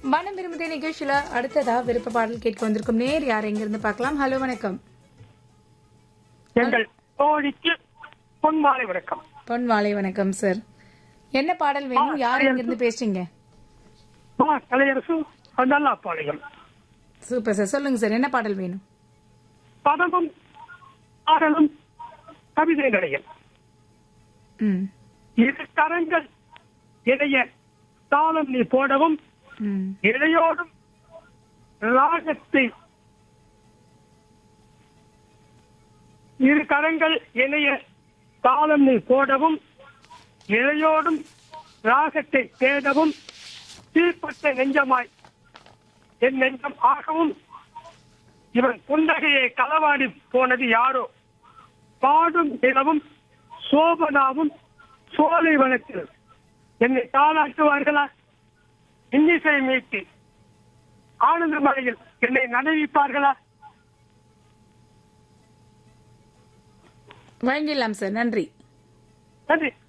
மனம் விரும்புதே நிகழ்ச்சியில அடுத்ததா விருப்ப பாடல் கேட்க வந்திருக்கும் நேர் யார் எங்க இருந்து பார்க்கலாம் ஹலோ வணக்கம் எங்கள் தோழிக்கு பொன்மாலை வணக்கம் பொன் வாலை வணக்கம் சார் என்ன பாடல் வேணும் யார் எங்க இருந்து பேசுறீங்க மா கலையரசு நல்லா பாளையம் சூப்பர் சார் சொல்லுங்க சார் என்ன பாடல் வேணும் பதமும் பாடலும் கவிதை நடையம் ம் இரு கரங்கள் இடைய தாளம் நீ போடவும் ம் இடையோடும் ராகத்தை இரு கரங்கள் இணைய தாளம் நீ போடவும் இழையோடும் ராகத்தை தேடவும் தீப்பட்ட நெஞ்சமாய் என் நெஞ்சம் ஆகவும் இவன் புன்னகையை களவாடி போனது யாரோ பாடும் நிலவும் சோபனாவும் சோலை வனத்தில் என்னை தாளாட்டுவார்களா இன்னிசை மீட்டி ஆனந்த மலையில் என்னை நனைவிப்பார்களா வழங்கிடலாம் சார் நன்றி நன்றி